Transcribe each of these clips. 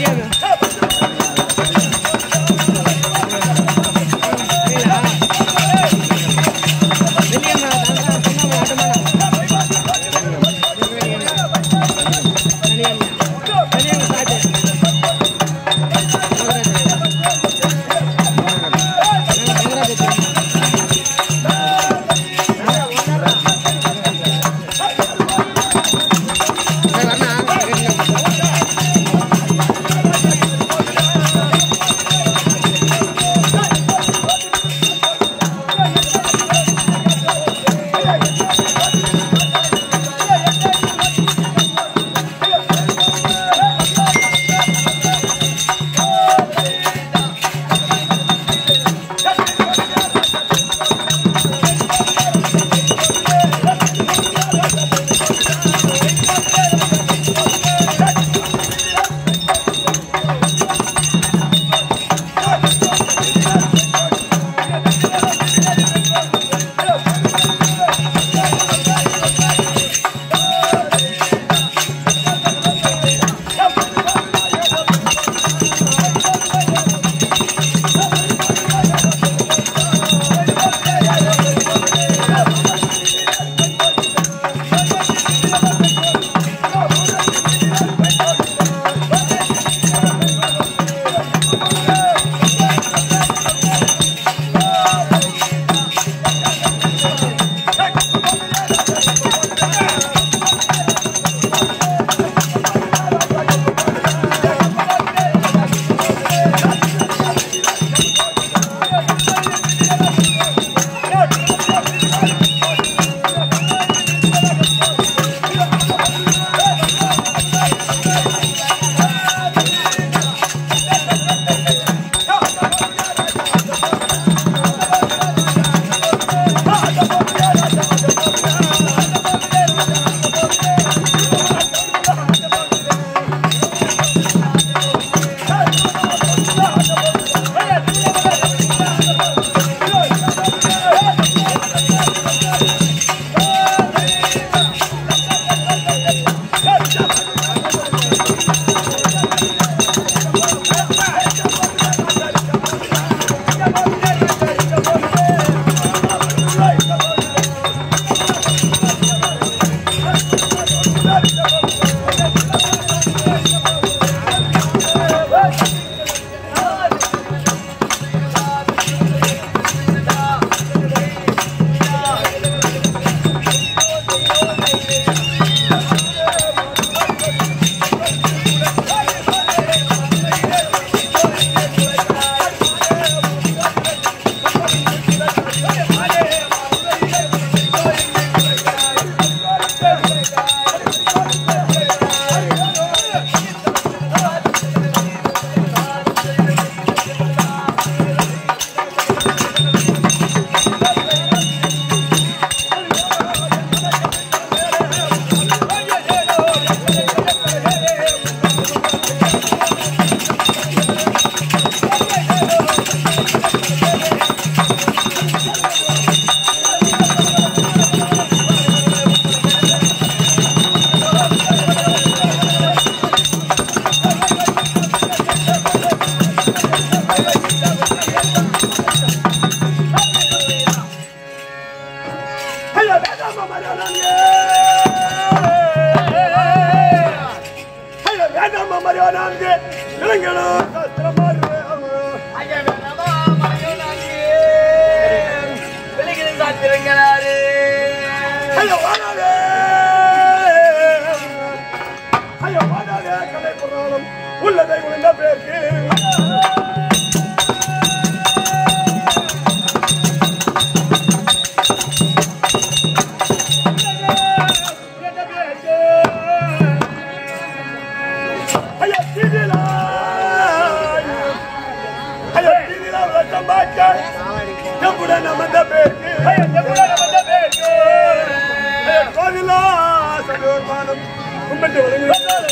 நான்கு இளைஞனும் சாஸ்திரமாறு ஐயோ வாடாதே ஐயோ வாடாதே கலை புறாலும் உள்ளதை உள்ள பேருக்கு ஐயா தீதிலா ஐயா தீதிலா லட்சம் பாக்க எம்புடன் அமர்ந்த பேருக்கு ஐயா எம்புடன் அமர்ந்த பேருக்கு ஐயா கோவிலா சகோதரமானம் கும்பிட்டு வருகிறோம்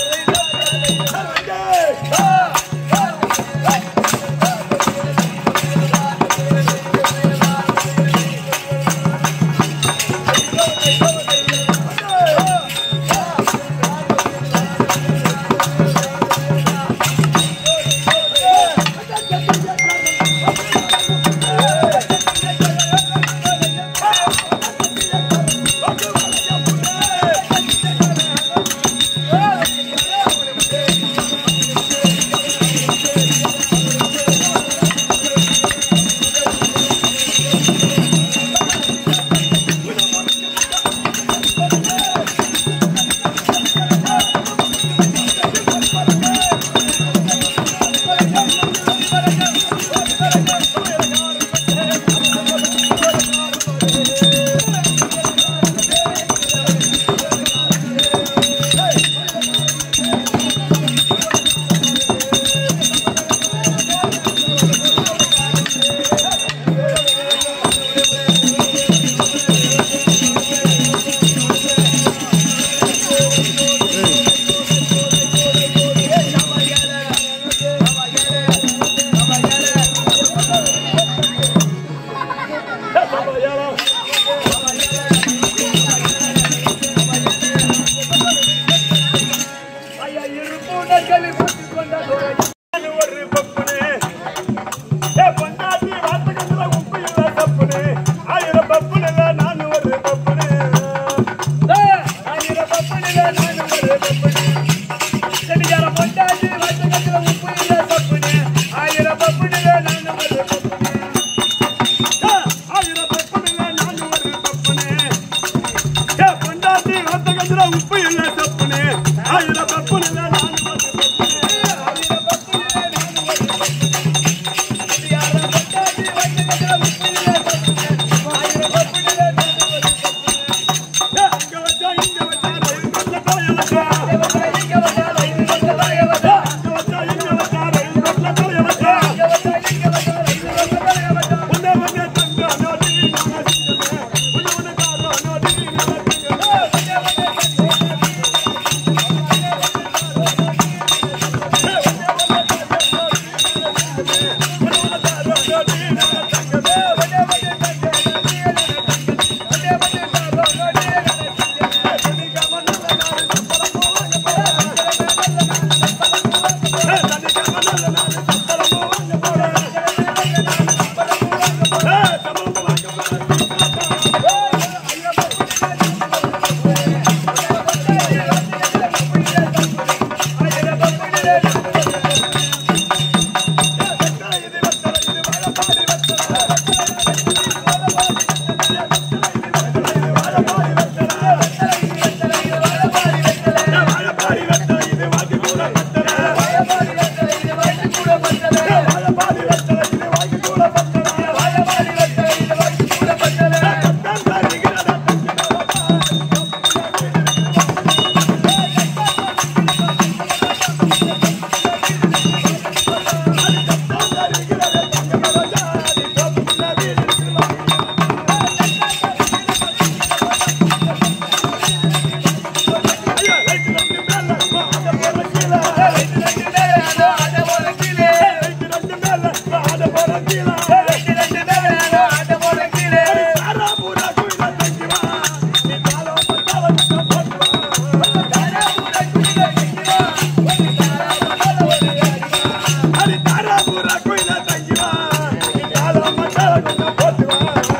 ரெண்டு ரெண்டு மேல ஆட போற கீழே தாரா பூரா குயில தங்கிவா நீ தாளம் பத்தாளம் அடி தாரா பூரா குயில தங்கிவா நீ தாளம் பத்தாளம் போட்டுவா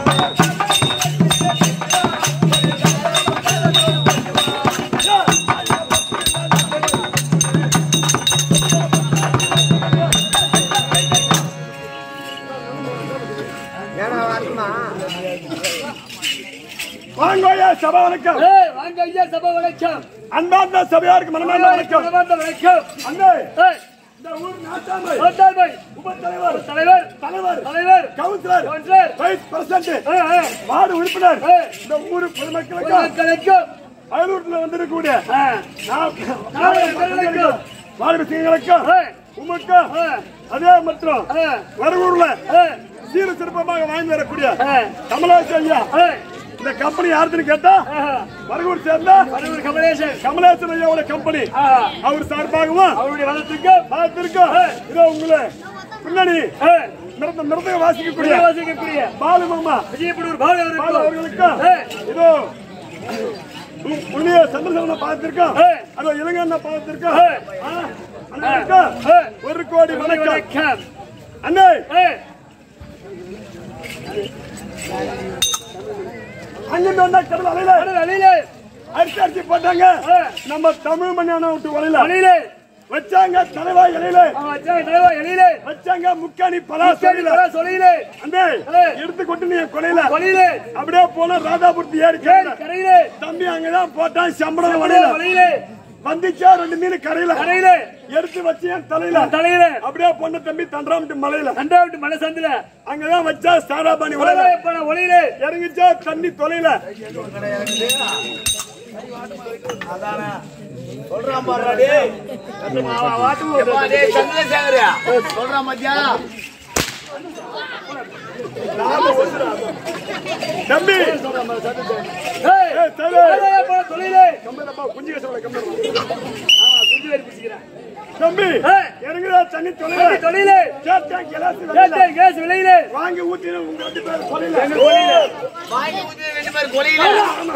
வாங்கோயா சபா வணக்கம் ஏய், வாங்க ஐயா, சபை வணக்கம். அன்பார்ந்த சபையாருக்கு மனமார்ந்த வணக்கம் மனமார்ந்த வணக்கம். அண்ணே ஏய், இந்த ஊர் நாட்டாமை கோட்டாள்பாய், உப தலைவர் தலைவர் தலைவர் தலைவர் கவுன்சிலர் கவுன்சிலர், வைஸ் பிரசிடண்ட் ஏய், ஏய், வார்டு உறுப்பினர் ஏய், இந்த ஊர் பொதுமக்களுக்கு பொதுமக்களுக்கும், அயலூர்ல வந்திருக்கக்கூடிய ஏய், நாளை மக்களுக்கும், வார்டு விஷயங்களுக்கும் ஏய், உமக்கும் ஏய், அதே மற்றும் ஏய், வரவூர்ல ஏய், சீர சிறப்பமாக வாங்கி வரக்கூடிய ஏய், கமலேஷ் ஐயா ஏய், இந்த கம்பெனி யாருன்னு கேட்டா ஏய், வரவூர் சேர்ந்த தலைவர் கமலேசன், கமலேசன் ஐயாவோட கம்பெனி ஆ, அவர் சார்பாகவும் அவருடைய வளத்துக்கும், பார்த்திருக்கோம் இதோ உங்களை பின்னாடி ஏய், மிருந்த மிருதக வாசிக்கக்கூடிய புதிய வாசிக்கக்கூடிய பாலு மாமா விஜயபுடூர் பாலு பாலு அவர்களுக்கும், அவர்களுக்கும் ஏய், இதோ உ- உன்னைய சந்திரசேகரனை பார்த்திருக்கோம் ஏய். அதோ இளைஞனை பார்த்திருக்கோம் ஏய். ஆ, அனைவருக்கும் ஏய், ஒரு கோடி வணக்கம் வணக்கம். அண்ணே ஏய், அங்கிருந்து வந்தா கடல் அலையில கடல் அலையிலே, அரிசி அரிசி போட்டாங்க ஏய், நம்ம தமிழ் மண்ணியான விட்டு வலையில அலையிலே, வச்சாங்க தலைவா இலையில அவன் வச்சாங்க தலைவர் எழிலே, வச்சாங்க முக்காணி பலா சரி, சொல்லில பரா சொல்லிலே, அண்ணே ஏய். எடுத்து கொண்டு நீ கொலையில கொலையிலே, அப்படியே போன ராதாபுரத்தி ஏறி ஏய், கரையில கரையிலே, தம்பி அங்கதான் போட்டான் சம்பளம் வலையில வலையிலே, வந்துச்சா ரெண்டு மீன் கரையில கரையிலே, எடுத்து வச்சு என் தலையில தலையிலே, அப்படியே பொண்ணு தம்பி தண்டராமட்டு மலையில அண்டாவிட்டு மலை சந்தில, அங்கதான் வச்சா சாராபாணி வலையில உலகாய போன ஒளியிலே, இறங்கிச்சா தண்ணி தொலைல அவன் வாட்டு போட்டு, சொல்றான் மத்தியா தம்பி ஏய், ஏய், தலை. உலகாய போன தொழிலே, கம்பளப்பா, குஞ்சு கசவலை, கம்பளப்பா. ஆமா, குஞ்சு வேறு பிடிச்சிக்கிறான். தம்பி ஏய். இறங்குதா தண்ணி தொலைல தம்பி, தொழிலே, கேட்டா கிளாஸ் வலையில. கேட்டேன், கேஸ் விலையிலே, வாங்கி ஊத்தின உங்க ரெண்டு பேரும் தொலைல வாங்கி ஊத்தி ரெண்டு பேரும் கொலையில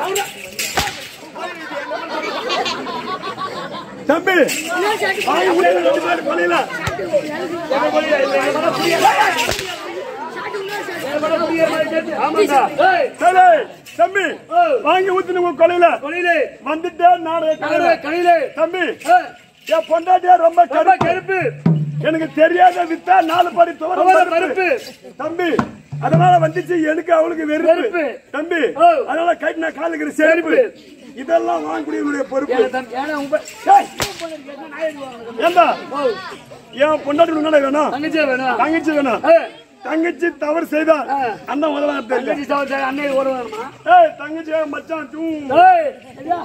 தம்பி வாங்கி ஊத்தின ரெண்டு பேரும் தொலைல ஆமாண்டா. ஏய், சரி தம்பி ஏய், வாங்கி ஊத்தின உங்க கொலையில தொழிலே, வந்துட்டே நானே கரையிலே, கரையிலே, தம்பி ஏய், என் பொண்டாட்டியா ரொம்ப ரொம்ப கருப்பு கருப்பு, எனக்கு தெரியாத வித்தா நாலு படி துவரம் துவரம் பருப்பு பருப்பு. தம்பி அதனால வந்துச்சு எனக்கு அவளுக்கு வெறுப்பு வெறுப்பு. தம்பி ஓ. அதனால கைட்டு நான் காலுக்கு செருப்பு செருப்பு. இதெல்லாம் வாங்கக்கூடிய பொறுப்பு ஏன் தம்பி, ஏன்னா உங்க- ஏய், ஏண்டா ஓ, என் பொண்டாட்டி முன்னாடி வேணும் தங்கச்சியா வேணும்? தங்கச்சி வேணும் ஏய், தங்கச்சி தவறு செய்தா ஆ. அண்ணன் முதல்ல தெரியல தங்கச்சி சகோதரி, அண்ணன் ஒரு வேணுமா? ஏய் தங்கச்சி மச்சான் தூ ஏய், ஐயா,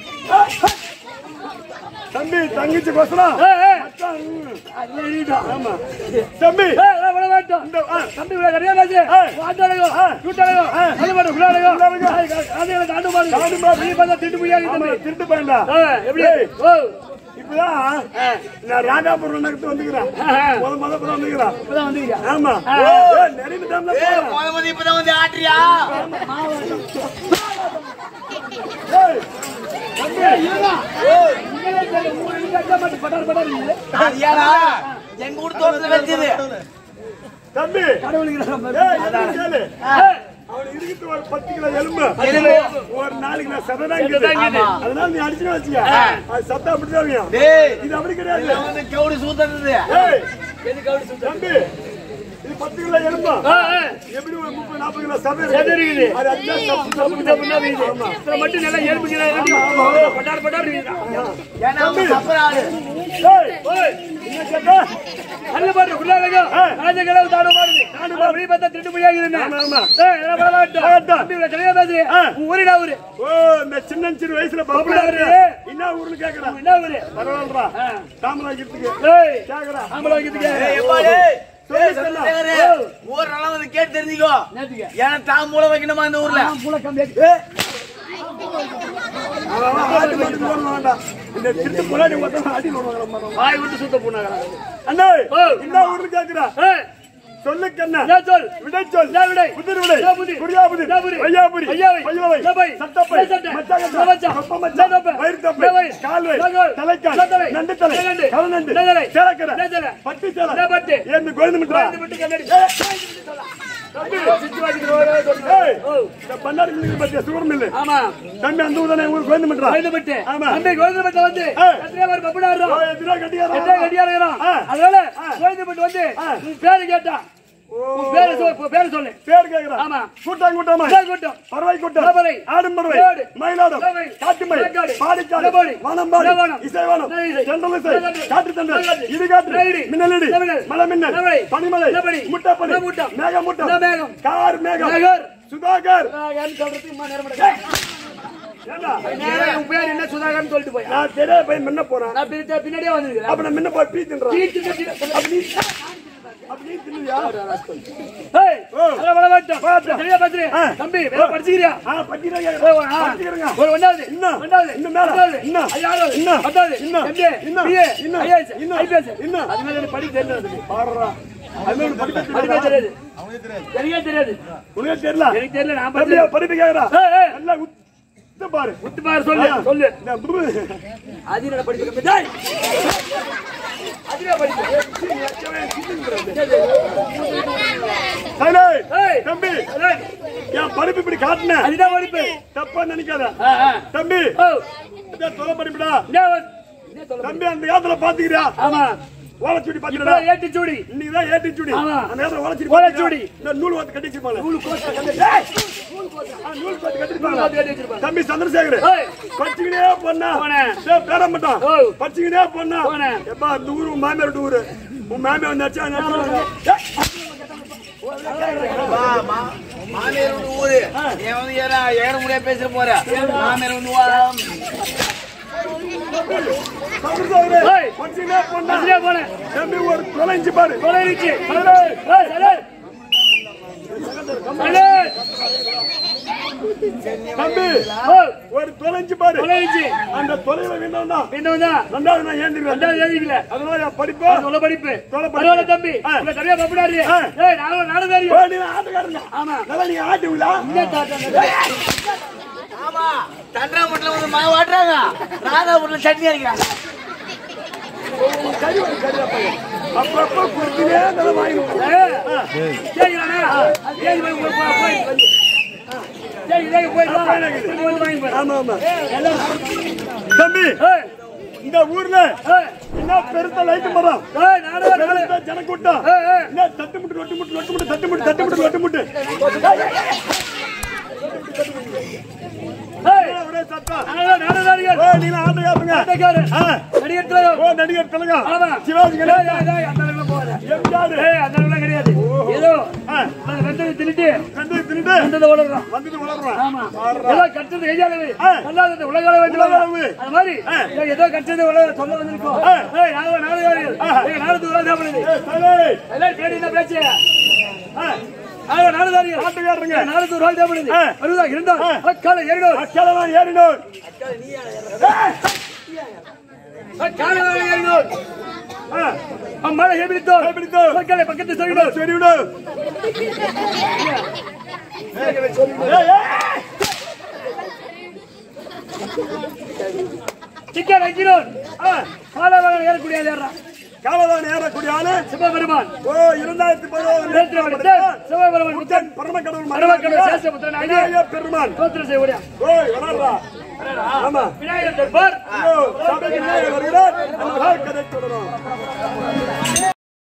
தம்பி தங்கச்சி கொசரம் ஏய், ஏய், மச்சான் ம். அது எழுதிட்டோம். ஆமா. தம்பி ஏய், ஏய், விட மாட்டோம். இந்த ஆ, தம்பி, இவ்வளவு கரையா பேசு. ஏய். வாட்டாளையோ, ஆ. கூட்டாளையோ, ஆ. நல்ல மாடு, குள்ளாளையோ. குள்ளாளையோ. ஏய், கா- காதையில தாண்டு பாரு. தாண்டு பாரு. நீ பார்த்தா திட்டு முடியாது ஆமா, தம்பி. திருட்டு பையன்டா ஏய், எப்படி? ஏய். ஓ, இப்பதான் ஆ. நான் ராஜாபுரம் நகரத்து வந்துக்கிறேன் ஆ. முத முத இப்பதான் வந்துக்கிறேன் இப்பதான் வந்தீங்க. ஆமா ஆ. ஏய், நிறைய டைம்ல ஏய் போறேன். போன மதி இப்பதான் வந்து ஆட்டுறியா ஏய், இங்கேயே தெரியும், மூணு இங்க அடிச்சா மட்டும் பட்டார் பட்டார் இல்லை. அது ஏடா எங்க ஊர் தோட்டத்துல வச்சது தம்பி கடவுளுக்கு நம்ம- ஏய், இது கேளு. ஏய், அவனுக்கு இருக்குது ஒரு பத்து கிலோ எலும்பு எலும்பு. ஒரு நாளைக்கு நான் சதை தான் சதை தான் இருக்குது. இருக்குது. அதனால நீ அடிச்சுன்னு வச்சுக்க அது சத்தம் அப்படிதான் இருக்கும். டேய் இது அப்படி கிடையாது இதுல வந்து கவுடு சூத்துறது ஏய், எதுக்கு அப்படி சொல்ற? தம்பி இது பத்து கிலோ எலும்பு ஆ, ஆ. எப்படி ஒரு முப்பது நாற்பது கிலோ சதை சதை இருக்குது. அது அடிச்சா சப்பு சப்பு அப்படின்னா வீடு. இதுல மட்டும் நல்லா எலும்புக்கிறாங்க. பட்டார் பட்டார் இருக்குது. ஏன்னா அவங்க சப்பராடு ஏய், ஓய், என்ன கேட்ட? நல்ல பாரு, குள்ளாளையோ. ஆ. ராஜகிழவு தாண்டு பாருது. ஆனா வெளிய பார்த்தா திட்டு முடியாதுன்னு. ஆமா, ஆமா. ஏய், இதெல்லாம் விட மாட்டோம். வேண்டாம். தம்பி, இவ்வளவு கரையா பேசுறியே. ஆ. உன் ஊருடா ஊரு. ஓ இந்த சின்ன சின்ன வயசுல பாப்புலர். பாப்புலர் என்ன ஊர்னு கேக்குறா என்ன ஊரு? பரவாயில்லடா ஆ. தாமலாக்கிறதுக்கு ஏய், கேக்குறா ஆம்பளை வைக்கிறதுக்கு. ஏய் எப்பா டேய் சொல்லு, ஏய் சந்திரசேகர் ஊர் நல்லா வந்து கேட்டு தெரிஞ்சுக்கோ நேத்துக்கு. ஏன்னா தான் மூளை வைக்கணுமா இந்த ஊர்ல ஆ, புள்ள கம்பி. ஏய் அவன் அவன் ஆட்டு மாட்டுக்கு போட வேண்டாம். இந்த திருட்டு பொலாடி ஒருத்தன் ஆட்டி விடுவாங்க நம்ம. வாய் விட்டு சுத்த போனாங்க அண்ணே, ஓ. என்ன ஊர்ல கேக்குறா? சொல்லு கண்ணா. என்ன சொல் விடை சொல். என்ன விடை? புதிர் விடை. என்ன புதிர்? குடியாபுதிர். என்ன புதிர்? வையாபுரி. வையாவை. பையவை. லபை. சட்டப்பை. சட்டை. மச்சாகட்டை. மச்சான். கொப்ப மச்சான். லபை. வயிறுத்தப்பை. லபை. கால்வை. லகால். தலைக்கால். லதலை. நண்டு தலை. நண்டு. கலநண்டு. நெதலை. சேலக்கரை. நெதலை. பட்டு சேலை. என்ன பட்டு? ஏந்து கோவிந்த மிட்ரா. கோவிந்த மிட்டு கண்ணாடி. தம்பி. சித்து வாசிக்கிறவரே சொல்லு. ஏய், ஓ. இந்த பண்ணாரி மில்லுக்கு பத்தியா சுகர் மில்லு ஆமா தம்பி அந்த ஊர் தானே ஊர் கோவிந்த மிட்ரா. கோவிந்த மிட்டு ஆமா. தம்பி கோவிந்த மிட்டு வந்து ஏய். எத்தனை பேர் பப்படாடுறோம் ஓ, எதிரா கட்டியாரா? எத்தனை கடியாரம் ஆ. அதனால கோவிந்த மிட்டு வந்து உன் பேரு கேட்டா உன் பேரு சொல் உன் பேரு சொல்லு பேர் கேக்குறா. ஆமா. கூட்டம் கூட்டமா பேர் கூட்டம் பறவை கூட்டம் பறவை. ஆடும் பறவை ஏடு. மயிலாடம் பறவை. காட்டுமை வேக்காடு. பாடிக்காடு நிலபாடி. வானம்பாடி நிலவானம். இசைவானம் நிலஇசை. சென்றல் இசை நிலகாட்டு. காற்று தண்டல் நிலகாட்டு. இடிகாற்று நிலஇடி. மின்னலிடி நிலமின்னல். மலை மின்னல் நிலமழை. பனிமலை நிலப்பனி. முட்டப்பனி நிலமூட்டம். மேகமூட்டம் நிலமேகம். கார் மேகம் மேகர். சுதாகர் சுதாகர்னு சொல்றதுக்கு இம்மா நேரம் எடுக்காது. ஏண்டா? நேரம் உன் பேர் என்ன சுதாகர்னு சொல்லிட்டு போய் நான் தெரியாத போய் மின்ன போறேன் நான் பின்னாடி- பின்னாடியே வந்திருக்கிறேன் அப்ப நான் மின்ன போய் பீ தின்றேன் தீர்த்து தீர்த்து- அப்ப நீ அப்ப நீ தின்னுவியா ஏய், ஓ. அதெல்லாம் வர மாட்டோம். மாட்டோம். சரியா பேசுறேன். ஆ. தம்பி, வேலை படிச்சுக்கிறியா? ஆ பட்டிரா ஓ, கேக்குறேன் ஆ. படிச்சுக்கிறேங்க ஒரு ஒண்ணாவது, இன்னும். ரெண்டாவது, இன்னும் மேல. மூணாவது, இன்னும். ஐயாவது, இன்னும். பத்தாவது, இன்னும். MBA, இன்னும். BA, இன்னும். IAS, இன்னும். IPS. இன்னும். அது மாதிரி எனக்கு படிக்க தெரியல அதுக்கு. பாடுறா அது மாதிரி படிக்க படிக்க தெரியாதா? தெரியாது. எனக்கே தெரியாது. உனக்கு தெரியல எனக்கு தெரியல, நான் தம்பியா படிச்சேன். படிப்பு கேக்குறா ஏய், ஏய், நல்லா உத்து பாரு உத்து பாரு, சொல்லு, சொல்லு. இந்த புரு. அது என்னடா படிப்பு? டேய். அது என்ன படிப்பு? சைலே, ஏய். தம்பி ஏய், என் படிப்பு இப்படி காட்டின அதுதான் படிப்பு. தப்பா நினைக்காத ஆ, ஆ. தம்பி ஓ, இதான் தொலை படிப்புடா என்ன வந்து- என்ன சொல்ல தம்பி அந்த காலத்துல பாத்துக்கிறியா ஆமா ஓலச்சுடி பாத்துக்கிறா இப்பதான் ஏட்டி சூடி இன்னைக்கு தான் ஏட்டி சுடி ஆமா. அந்த நேரத்துல ஓலச்சுடி ஓலைச்சுவடி. இந்த நூல் வாத்து கட்டி வச்சிருப்பாங்க நூல் கோட்டை கண்டு- ஏய், ஆ, நூல் வாத்து கட்டி நூல் வச்சிருப்பாங்க. கோட்டை கட்டி வச்சிருப்பாங்க. தம்பி சந்திரசேகர் ஏய், படிச்சுக்கினே பொண்ணா போனேன். பேர மாட்டான் ஓ. படிச்சுக்கினே பொண்ணா போனேன். எப்பா அந்த ஊரு உன் மாமியார் வீட்டு ஊரு உன் மாமியார் வந்தாச்சா வா, மா- மாமியார் வீட்டு ஊரு நீ வந்து ஏற ஏற முடியாது பேச போற மாமியார் வந்து வா. சந்திரசேகர் ஏய். படிச்சுக்கினே பொண்ணா பஸ்லயே போனேன். தம்பி ஒரு தொலைஞ்சு பாரு தொலைஞ்சிச்சு. ஏய், சலே. சலே. தம்பி ஓ, ஒரு தொலைஞ்சு பாரு தொலைஞ்சிச்சு. அந்த தொலைல வேண்டாம்னா என்னவுதான்? ரெண்டாவது நான் ஏந்திருவேன் ரெண்டாவது எழுதிக்கல. அதனால என் படிப்பு அது உள்ள படிப்பு. தொலை படிப்பு. பரவாயில்ல தம்பி. ஆ. உள்ள சரியா பப்படாரு. ஆ. ஏய், நானும் நானும் தெரியும். ஓ, நீ ஆட்டுக்காரங்க ஆமா. நல்லா நீங்க ஆட்டுவீங்களா என்ன தாத்தா? ஆமா தண்டாமட்டில் வந்து மாவு ஆட்டுறாங்க ராதாபுரத்தில் சட்னி அரைக்கிறாங்க சரி ஒரு சரியா பையன் அப்பப்ப கொடுத்துனே நல்லா வாங்கிடுவோம் ஏய், கேக்குறானா? கேக்கு போய் போய் போய் போய் வந்து. கேக்கு, கேக்கு போய் வா. வந்து வந்து வாங்கிட்டு போய். ஆமா ஆமா எல்லாம் தம்பி ஏய், இந்த ஊர்ல ஏய், என்ன பெருத்த லைட் மரம் ஏய், நானும் நானும். பெருத்த ஜனக்கூட்டம் ஏய், ஏய். என்ன தட்டு முட்டு லொட்டு முட்டு லொட்டு முட்டு தட்டு முட்டு தட்டு முட்டு லொட்டு முட்டு ஏய், ஒரே சத்தம் நானும் நானும் நடிகர். ஓ நீங்க ஆட்டுக்காரங்க ஆட்டக்காரர். ஆ. நடிகர் திலகம். ஓ நடிகர் தெலுங்கா ஆமா. சிவாஜி ஏய், கணேசன் ஏய், ஏய், அந்த அளவுக்கு போகாத. எம்ஜிஆர் ஏய், அந்த அளவுக்குலாம் கிடையாது. ஏதோ ஆ. அந்த வெந்ததை தின்னுட்டு கண்டு தின்னுட்டு வந்ததை உலகம் வந்துட்டு வளர்றான் ஆமா பாருடா. ஏதோ கற்றது கையாளவு ஆ. நல்லாதது உலக அளவு என்று உலக அளவு. அது மாதிரி ஆ. ஏதோ ஏதோ கற்றது உலக சொல்ல வந்திருக்கோம் ஆ. ஏய் நாங்க நாடகாரிகள் ஏய் நாடது உலக சாப்பிடுது ஏய், சரி. எல்லாம் கேட்டு என்ன பேச்சு ஆ, நாங்க நாடகாரிகள் ஆட்டுக்காரங்க நாடது உலக சாப்பிடுது ஆ. வருதா இருந்தால் ஆ. அக்கால ஏறினோர் அக்காலதான் ஏறினோர் அக்கால ஏறினோர் ஆ, அம்மாளை ஏபிடித்தோர் கைப்பிடித்தோர். மக்களை பக்கத்து சொல்லினோர் சரி விடு ஏய், ஏய். சிக்கன் வைக்கிறோர் ஆ, காலவர்கள் ஏறக்கூடிய ஏறான் காலதான் ஏறக்கூடிய ஆளு சிவபெருமான் ஓ இரண்டாயிரத்தி பதினோரு நேற்று படித்த சிவபெருமான் முத்தன் பரமக்கடவுள் பரமக்கடவுள் சேஷபுத்திரன் ஆகிய விநாயகர் பெருமான் சோத்திரம் செய்யக்கூடிய ஓய் வளர்றா ஆமா விநாயகர் தர்பார் ஐயோ, சபைக்கு விநாயகர் வருகிறார் அந்த மகால் கதை தொடரும்